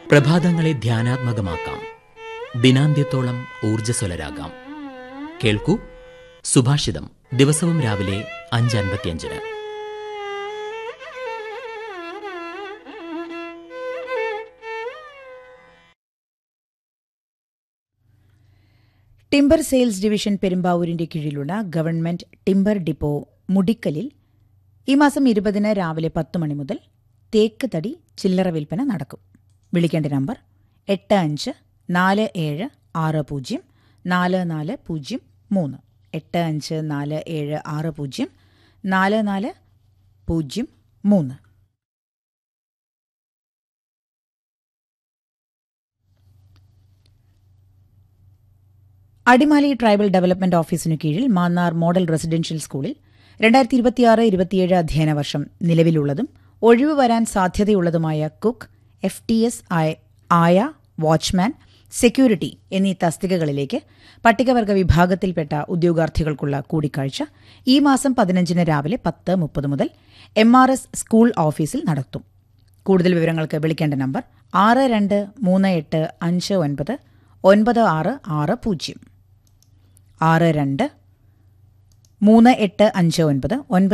പ്രഭാതങ്ങളെ ധ്യാനാത്മകമാക്കാം ദിനാന്ത്യത്തോളം ഊർജ്ജസ്വലരാകാം കേൾക്കൂ സുഭാഷിതം ദിവസവും രാവിലെ അഞ്ച് അൻപത്തിയഞ്ചിന് ടിംബർ സെയിൽസ് ഡിവിഷൻ പെരുമ്പാവൂരിന്റെ കീഴിലുള്ള ഗവൺമെന്റ് ടിംബർ ഡിപ്പോ മുടിക്കലിൽ ഈ മാസം ഇരുപതിന് രാവിലെ പത്ത് മണി മുതൽ തേക്ക് തടി ചില്ലറ വിൽപ്പന നടക്കും വിളിക്കേണ്ട നമ്പർ എട്ട് അഞ്ച് നാല് ഏഴ് ആറ് പൂജ്യം നാല് നാല് പൂജ്യം മൂന്ന് എട്ട് അഞ്ച് നാല് ഏഴ് ആറ് പൂജ്യം നാല് നാല് പൂജ്യം മൂന്ന് അടിമാലി ട്രൈബൽ ഡെവലപ്മെന്റ് ഓഫീസിനു കീഴിൽ മാന്നാർ മോഡൽ റെസിഡൻഷ്യൽ സ്കൂളിൽ രണ്ടായിരത്തി ഇരുപത്തിയാറ് ഇരുപത്തിയേഴ് അധ്യയന വർഷം നിലവിലുള്ളതും ഒഴിവ് വരാൻ സാധ്യതയുള്ളതുമായ കുക്ക് എഫ് ടി എസ് ആയ വാച്ച്മാൻ സെക്യൂരിറ്റി എന്നീ തസ്തികകളിലേക്ക് പട്ടികവർഗ വിഭാഗത്തിൽപ്പെട്ട ഉദ്യോഗാർത്ഥികൾക്കുള്ള കൂടിക്കാഴ്ച ഈ മാസം പതിനഞ്ചിന് രാവിലെ പത്ത് മുപ്പത് മുതൽ എം ആർ എസ് സ്കൂൾ ഓഫീസിൽ നടത്തും കൂടുതൽ വിവരങ്ങൾക്ക് വിളിക്കേണ്ട നമ്പർ ആറ് രണ്ട് മൂന്ന് എട്ട് അഞ്ച് ഒൻപത് ഒൻപത് ആറ് ആറ് പൂജ്യം ആറ് രണ്ട് മൂന്ന് എട്ട് അഞ്ച് ഒൻപത് ഒൻപത്